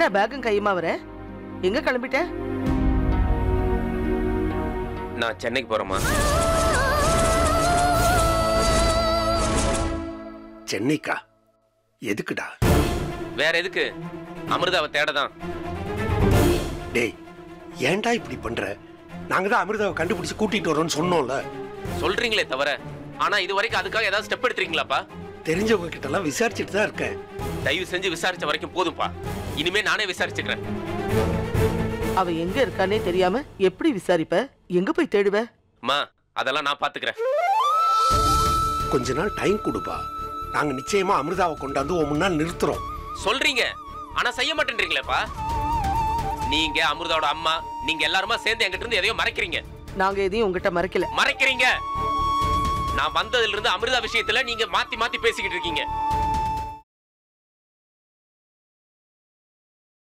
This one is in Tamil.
என்ன பேக்கும் கையுமா வர எங்க கிளம்பிட்ட நான் சென்னைக்கு போறேம்மா சென்னைக்கா எதுக்குடா வேற எதுக்கு அமிர்தாவை தேடதான் டேய் ஏன்டா இப்படி பண்ற நாங்க தான் அமிர்தாவை கண்டுபிடிச்சு கூட்டிட்டு வரோம்னு சொன்னோம்ல சொல்றீங்களே தவிர ஆனா இது வரைக்கும் அதுக்காக ஏதாவது ஸ்டெப் எடுத்துறீங்களாப்பா தெரிஞ்சவங்க கிட்ட எல்லாம் விசாரிச்சுட்டு தான் இருக்கேன் தயவு செஞ்சு விசாரிச்ச வரைக்கும் போதும்பா இனிமே நானே விசாரிச்சுக்கிறேன் அவ எங்க இருக்கானே தெரியாம எப்படி விசாரிப்ப எங்க போய் தேடுவ அம்மா அதெல்லாம் நான் பாத்துக்கிறேன் கொஞ்ச நாள் டைம் கொடுப்பா நாங்க நிச்சயமா அமிர்தாவை கொண்டாந்து உன் முன்னால் நிறுத்துறோம் சொல்றீங்க ஆனா செய்ய மாட்டேன்றீங்களேப்பா நீங்க அமிர்தாவோட அம்மா நீங்க எல்லாருமா சேர்ந்து என்கிட்ட இருந்து எதையோ மறைக்கிறீங்க நாங்க எதையும் உங்ககிட்ட மறைக்கல மறைக்கிறீங்க நான் வந்ததுல இருந்து அமிர்தா விஷயத்துல நீங்க மாத்தி மாத்தி பேசிக்கிட்டு இருக்கீங்க